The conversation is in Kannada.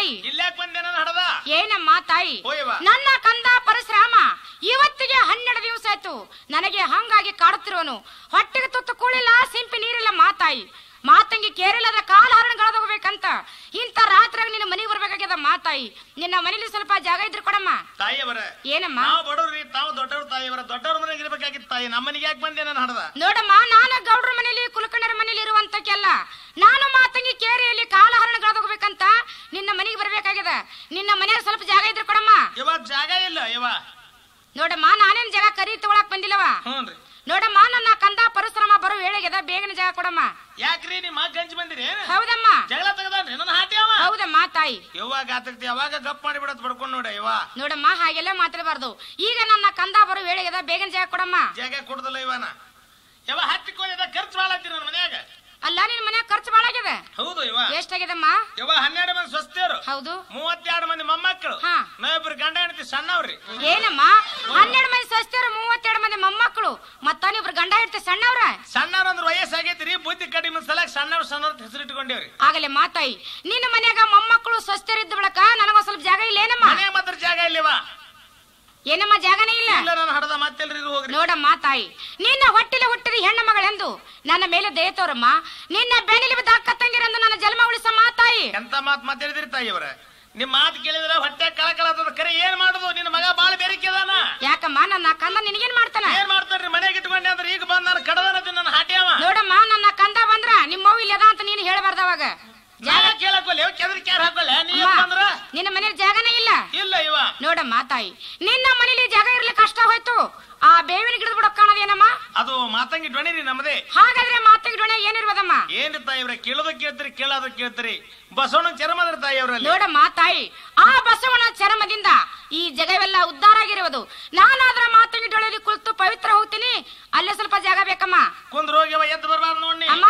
ತಾಯಿ ಇಲ್ಲಾಕ್ ಬಂದೇನ ಹಡದ ಏನಮ್ಮ ತಾಯಿ ಹೋಯವ್ವ. ನನ್ನ ಕಂದ ಪರಶುರಾಮ ಇವತ್ತಿಗೆ ಹನ್ನೆರಡು ದಿವಸ ಆಯ್ತು ನನಗೆ ಹಂಗಾಗಿ ಕಾಡುತ್ತಿರುವನು ಹೊಟ್ಟೆಗೆ ತುತ್ತು ಕೂಳಿಲ್ಲ ಸಿಂಪಿ ನೀರಿಲ್ಲ ಮಾತಾಯಿ ಮಾತಂಗಿ ಕೇರಿಲ್ಲದ ಕಾಲ ಹರಣಗಳದೋಗ್ಬೇಕಂತ ಇಂಥ ರಾತ್ರಿ ನಿನ್ನ ಮನೆಗೆ ಬರ್ಬೇಕಾಗ್ಯದ ಮಾತಾಯಿ ನಿನ್ನ ಮನೇಲಿ ಸ್ವಲ್ಪ ಜಾಗ ಇದ್ರೆ ಕೊಡಮ್ಮ ತಾಯಿಯವರ ಏನಮ್ಮ ನಾವು ಬಡವ್ರಿ ತಾವು ದೊಡ್ಡವ್ರ ತಾಯಿಯವರ ದೊಡ್ಡವ್ರ ಮನೆಗೆ ಇರ್ಬೇಕಾಗಿತ್ತು ತಾಯಿ ನಮ್ಮ ಮನೆಗೆ ಯಾಕೆ ಬಂದೇನ ಹಡದ ನೋಡಮ್ಮ ನಾನು ಗೌಡ್ರ ಮನೇಲಿ ಕುಲಕರ್ಣರ ಮನೇಲಿ ಇರುವಂತಕ್ಕೆಲ್ಲ ನಾನು ಮಾತಂಗಿ ಕೇರಿಯಲ್ಲಿ ಕಾಲ ಹರಣಗಳದೋಗ್ಬೇಕಂತ ನಿನ್ನ ಮನೆಗೆ ಬರ್ಬೇಕಾಗ್ಯದ ನಿನ್ನ ಮನೆಯಾಗ ಸ್ವಲ್ಪ ಜಾಗ ಇದ್ರೆ ಕೊಡಮ್ಮ ಇವಾಗ ಜಾಗ ಇಲ್ಲ ಇವ ನೋಡಮ್ಮ ನಾನೇನ್ ಜಾಗ ಕರಿ ತಗೊಳಕ್ ಬಂದಿಲ್ಲವ ಹ್ಞೂನ್ರಿ ನೋಡಮ್ಮ ನನ್ನ ಕಂದ ಪರಶುರಾಮ ಬರೋ ವೇಳೆಗೆದ ಬೇಗನೆ ಜಾಗ ಕೊಡಮ್ಮ ಯಾಕ್ರಿ ನಿಮ್ಮ ಗಂಜಿ ಬಂದಿರಿ ಏನ ಹೌದಮ್ಮ ಜಗಳ ತೆಗದಾನ್ರಿ ನನ್ನ ಹಾಟಿ ಅವ ಹೌದಮ್ಮ ತಾಯಿ ಯಾವಾಗ ಆತಕ್ತಿ ಯಾವಾಗ ಗಪ್ ಮಾಡಿ ಬಿಡತ್ ಬಡ್ಕೊಂಡ್ ನೋಡ ಯವ್ವ ನೋಡಮ್ಮ ಹಾಗೆಲ್ಲ ಮಾತಾಡಬಾರ್ದು ಈಗ ನನ್ನ ಕಂದ ಬರೋ ವೇಳೆಗೆದ ಬೇಗನೆ ಜಾಗ ಕೊಡಮ್ಮ ಜಾಗ ಕೊಡ್ದಲ್ಲ ಇವನ ಯಾವ ಹತ್ತಿಕೊಳ್ಳಿದ ಖರ್ಚು ಭಾಳ ಹತ್ತಿರ ನನ್ನ ಮನ್ಯಾಗ ಅಲ್ಲ ನಿನ್ ಮನ್ಯಾಗ ಖರ್ಚು ಬಾಳ ಆಗ್ಯದ ಹೌದು ಇವ ಎಷ್ಟಾಗ್ಯದಮ್ಮ ಯವ್ವ ಹನ್ನೆರಡು ಮಂದಿ ಸ್ವಸ್ಥರು ಹೌದು ಮೂವತ್ತೆರಡು ಮಂದಿ ಮೊಮ್ಮಕ್ಕಳು ಹಾ. ನಾವಿಬ್ರು ಗಂಡ ಹೆಂಡತಿ ಸಣ್ಣವ್ರಿ ಏನಮ್ಮ ಹನ್ನೆರಡು ಮಂದಿ ಸ್ವಸ್ಥರು ಮೂವತ್ತೆರಡು ಮಂದಿ ಮೊಮ್ಮಕ್ಕಳು ಮತ್ತ ನೀವ್ರು ಗಂಡ ಇರ್ತಿ ಸಣ್ಣವ್ರ ಸಣ್ಣವ್ರ ಅಂದ್ರೆ ವಯಸ್ಸಾಗೈತ್ರಿ ಬುದ್ಧಿ ಕಡಿಮೆ ಸಲಕ್ ಸಣ್ಣವ್ರ ಸಣ್ಣವ್ರ ಹೆಸರು ಇಟ್ಕೊಂಡೇವ್ರಿ ಆಗಲೇ ಮಾತಾಯಿ ನಿನ್ನ ಮನ್ಯಾಗ ಮೊಮ್ಮಕ್ಕಳು ಸ್ವಸ್ಥರಿದ್ದ ಬಳಕ ನನಗೊಂದ್ ಸ್ವಲ್ಪ ಜಾಗ ಇಲ್ಲ ಏನಮ್ಮ ಮನೆ ಮಾತ್ರ ಜಾಗ ಇಲ್ಲಿವ ಏನಮ್ಮ ಜಾಗನೇ ಇಲ್ಲ ಇಲ್ಲ ನಾನು ಹಡದ ಮತ್ತೆಲ್ರಿ ಇದು ಹೋಗ್ರಿ ನೋಡಮ್ಮ ತಾಯಿ ನಿನ್ನ ಹೊಟ್ಟಿಲೆ ಹುಟ್ಟಿದ ಹೆಣ್ಣು ಮಗಳೆಂದು ನನ್ನ ಮೇಲೆ ದಯ ತೋರಮ್ಮ ನಿನ್ನ ಬೆನ್ನಿಲಿ ಬಿದ್ದ ಅಕ್ಕ ತಂಗಿರೆಂದು ನನ್ನ ಜನ್ಮ ಉಳಿಸ ಮಾತಾಯಿ ಎಂತ ಮಾತ್ ಮಾತಾಡಿದ್ರಿ ತಾಯಿಯವರ ನಿಮ್ ಮಾತು ಕೇಳಿದ್ರೆ ಹೊಟ್ಟೆ ಕಳಕಳ ಆಗ್ತದ ಕರೆ ಏನ್ ಮಾಡುದು ನಿನ್ನ ಮಗ ಬಾಳ ಬೇರಿಕೆದಾನ ಯಾಕಮ್ಮ ನನ್ನ ಕಂದ ನಿನಗೇನ್ ಮಾಡ್ತಾನ ಏನ್ ಮಾಡ್ತಾರ್ರಿ ಮನೆಗೆ ಇಟ್ಕೊಂಡೆ ಅಂದ್ರೆ ಈಗ ಬಂದ್ ನಾನು ಕಡದನ ನನ್ನ ಹಾಟಿ ಅವ ನೋಡಮ್ಮ ನನ್ನ ಕಂದ ಬಂದ್ರ ನಿಮ್ಮ ಅವ್ವ ಇಲ್ಲದ ಅಂತ ನೀನು ಹೇಳ್ಬಾರ್ದ ಅವಾಗ ಜಾಗ ಕೇಳಕ್ಕೊಲ್ಲ ಕೆದರಿ ಕ್ಯಾರ ಹಾಕೊಲ್ಲ ನೀ ಅಮ್ಮ, ಬಂದ್ರ ನಿನ್ನ ಮನೇಲಿ ಜಾಗನೇ ಇಲ್ಲ ಇಲ್ಲ ಇವ ನೋಡಮ್ಮ ತಾಯಿ ನಿನ್ನ ಮನೇಲಿ ಜಾಗ ಇರ್ಲಿಕ್ಕೆ ಕಷ್ಟ ಹೋಯ್ತು ಆ ಬೇವಿನ ಗಿಡದ ಬಿಡಕ್ ಕಾಣದೇನಮ್ಮ ಅದು ಮಾತಂಗಿ ಡ್ವಣಿರಿ ನಮ್ಮದೇ ಹಾಗಾದ್ರೆ ಮಾತಿಗೆ ಡೊಣೆ ಏನಿರ್ಬೋದಮ್ಮ ಏನ್ರಿ ತಾಯಿವ್ರ ಕೇಳೋದ ಕೇಳ್ತೀರಿ ಕೇಳೋದ ಕೇಳ್ತೀರಿ ಬಸವಣ್ಣ ಚರ್ಮದ್ರ ತಾಯಿಯವ್ರಲ್ಲಿ ನೋಡಮ್ಮ ತಾಯಿ ಆ ಬಸವನ ಚರಮದಿಂದ ಈ ಜಗವೆಲ್ಲ ಉದ್ಧಾರ ಆಗಿರುವುದು ನಾನಾದ್ರ ಮಾತಿಗೆ ಡೊಳೆಯಲ್ಲಿ ಕುಳಿತು ಪವಿತ್ರ ಹೋಗ್ತೀನಿ ಅಲ್ಲೇ ಸ್ವಲ್ಪ ಜಾಗ ಬೇಕಮ್ಮ ಕುಂದ್ರ ಹೋಗ್ಯವ ಎದ್ದು ಬರ್ಬಾರ್ದು ನೋಡಿ ಅಮ್ಮ